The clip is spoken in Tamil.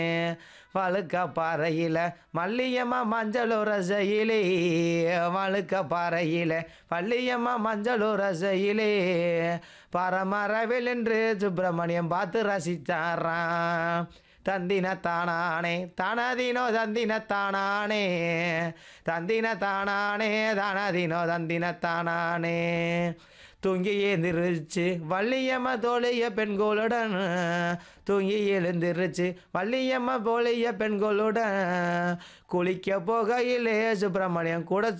வழுக்க பாறையில் மல்லியம்மா மஞ்சள் ரசையிலே வழுக்க பாறையில் மல்லியம்மா மஞ்சள் ரசையிலே பரமரவில் என்று சுப்பிரமணியம் பார்த்து ரசித்தாராம் தந்தின தானானே தனதினோ தந்தின தானானே தந்தின தானானே தனதினோ தந்தின தானானே தூங்கி எழுந்திருச்சு வள்ளியம்மா தோழிய பெண்களுடன் தூங்கி எழுந்திருச்சு வள்ளியம்மா போலிய பெண்களுடன் குளிக்க போகையிலே சுப்பிரமணியம் கூட